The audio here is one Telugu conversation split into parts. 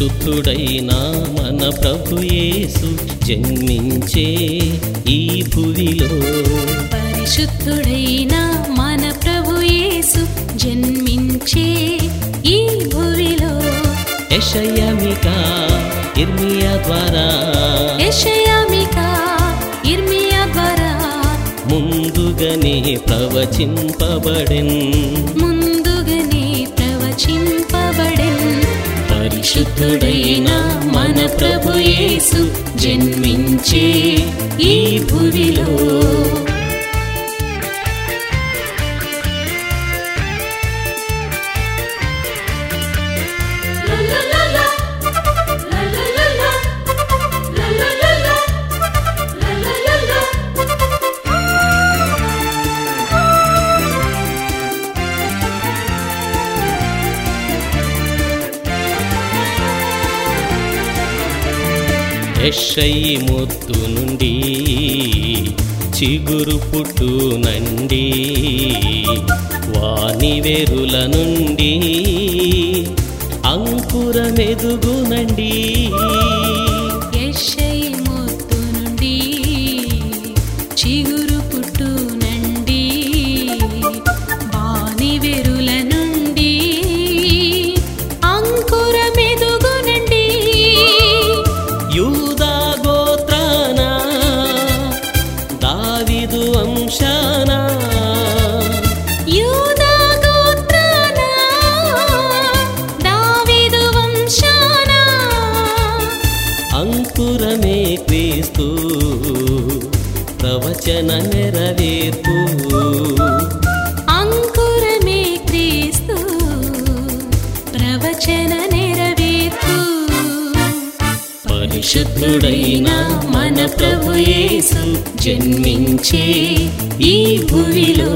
పరిశుద్ధుడైన మన ప్రభు యేసు జన్మించే ఈ భువిలో పరిశుద్ధుడైన మన ప్రభు యేసు జన్మించే ఈ భువిలో యషయమిక ఇర్మియా ద్వారా యెషయామిక ఇర్మియా ద్వారా ముందుగానే ప్రవచింపబడెన్ ముందుగానే ప్రవచింపబడెన్ పరిశుద్ధుడైన మన ప్రభు యేసు జన్మించే ఈ భువిలో యెషయి ముత్తు నుండి చిగురు పుట్టునండి వాని వెరుల నుండి అంకురమెదుగునండి యెషయి మొత్తు నుండి చిగురు పుట్టునండి వాని వెరుల నుండి అంకురమెదుగునండి యూదా గోత్రాన దావిదు వంశాన యూదా గోత్రాన దావీదు వంశాన అంకురమే క్రీస్తు ప్రవచన నెరవేర్పు అంకురమే క్రీస్తు ప్రవచన నెరవేర్పు పరిశుద్ధుడైన మన ప్రభు యేసు జన్మించే ఈ భువిలో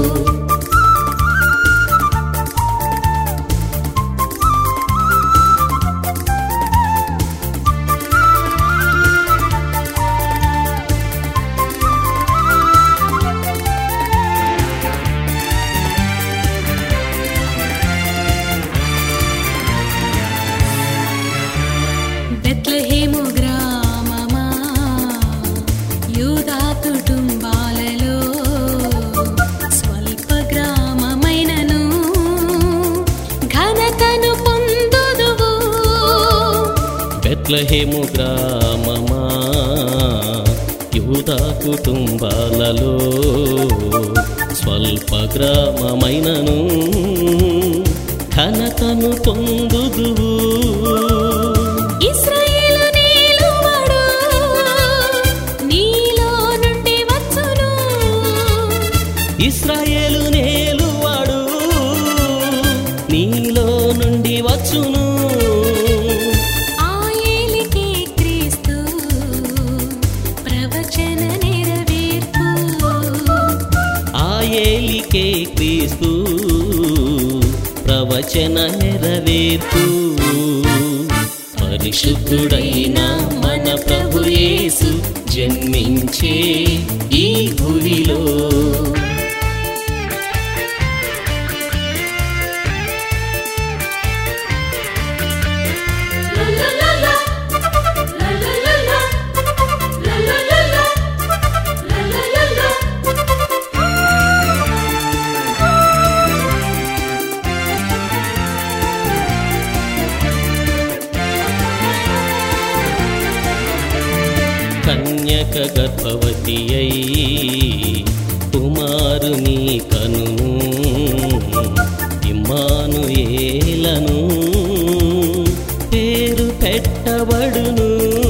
బెత్లెహేము గ్రామమా యూదా కుటుంబాలలో స్వల్ప గ్రామమైనను ఘనతను పొందుదువు బెత్లహేము గ్రామమా యూదా కుటుంబాలలో స్వల్ప గ్రామమైనను ఘనతను పొందుదువు ఇశ్రాయేలు నీలువడు నీలో నుండి వచ్చును ఇస్రాయేలు నేలువాడు నీలో నుండి వచ్చును ఆయేలికే క్రీస్తు ప్రవచన నెరవేర్పు ఆ ఏలికే క్రీస్తు ప్రవచన నెరవేర్పు పరిశుద్ధుడైన మన ప్రభు యేసు జన్మించే ఈ భూమిలో కన్యక గర్భవతి అయి కుమారుని కనును ఇమ్మానుయేలను పేరు పెట్టబడును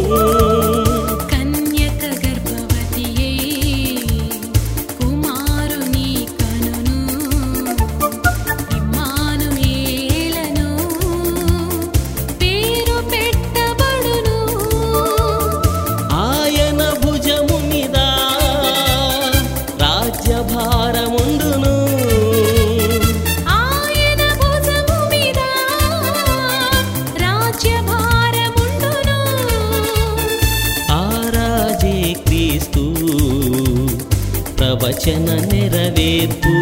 కన్యక గర్భవతియే కుమారుని కనును ఇమ్మానుయేలను పేరు పెట్టబడును ఆయన భుజము మీద రాజ్యభారముండును ఆయన భుజము మీద రాజ్యభారముండును ఆ రాజే క్రీస్తు ప్రవచన నెరవేర్పు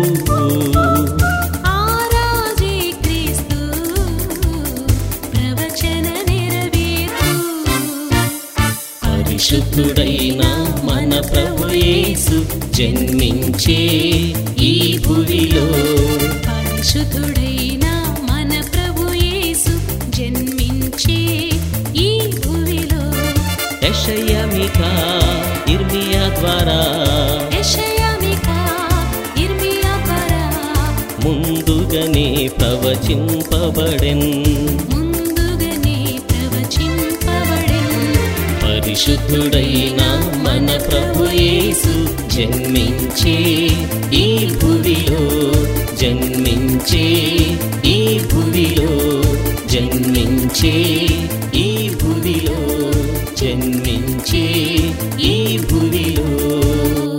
ఆ రాజే క్రీస్తు ప్రవచన నెరవేర్పు పరిశుద్ధుడైన మన ప్రభు యేసు జన్మించే ఈ భువిలో పరిశుద్ధుడైన మన ప్రభు యేసు జన్మించే ఈ భూమిలో యషయమిక ఇర్మియా ద్వారా యెషయామిక ఇర్మియా ద్వారా ముందుగానే ప్రవచింపబడెన్ ముందుగానే ప్రవచింపబడెను పరిశుద్ధుడైన మన ప్రభు యేసు జన్మించే ఈ భువిలో జన్మించే ఈ భువిలో జన్మించే ఈ భువిలో జన్మించే ఈ భువిలో